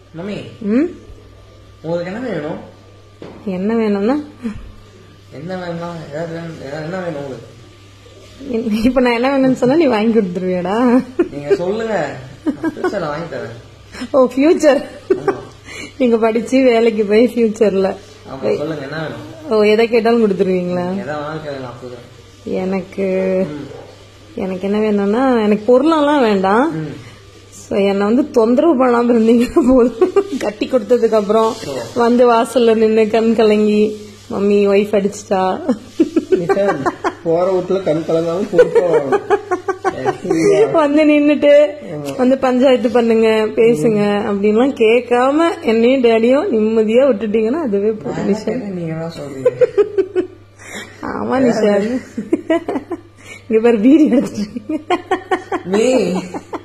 Mummy ம் உங்களுக்கு என்ன வேணும் என்ன வேணும்னா என்ன வேணும் ஏதாவது வேணும் ஏதாவது என்ன வேணும் உங்களுக்கு என்ன- இப்ப நான் என்ன வேணும்னு சொன்னா நீ வாங்கி கொடுத்துருவியாடா நீங்க சொல்லுங்க ஃபியூச்சர்ல வாங்கி தரேன் ஓ ஃபியூச்சர் ஆமா நீங்க படிச்சு வேலைக்கு போய் ஃபியூச்சர்ல ஆமா சொல்லுங்க என்ன வேணும் ஓ எதை கேட்டாலும் கொடுத்துருவீங்களா எதாவது வாங்கி தரேன் அப்போதான் எனக்கு எனக்கு என்ன வேணும்னா எனக்கு பொருளெல்லாம் வேண்டாம் ம் So, என்னை வந்து தொந்தரவு பண்ணாம இருந்தீங்கன்னா போதும் கட்டி கொடுத்ததுக்கு அப்புறம் வந்து வாசல்ல நின்னு கண் கலங்கி மம்மி ஒய்ஃப் அடிச்சிட்டா நிஷாந்த், போற வீட்டுல கண் கலங்காம பொறுப்பா வாழணும். வந்து நின்னுட்டு வந்து பஞ்சாயத்து பண்ணுங்க பேசுங்க அப்படின்லாம் கேட்காம என்னையும் டேடியும் நிம்மதியா விட்டுட்டீங்கன்னா அதுவே போதும் நிஷா என்ன நீங்க தான் சொல்றீங்க ஆமா நிஷா இங்க பேர் பீடி எடுத்துருக்கீங்க நீ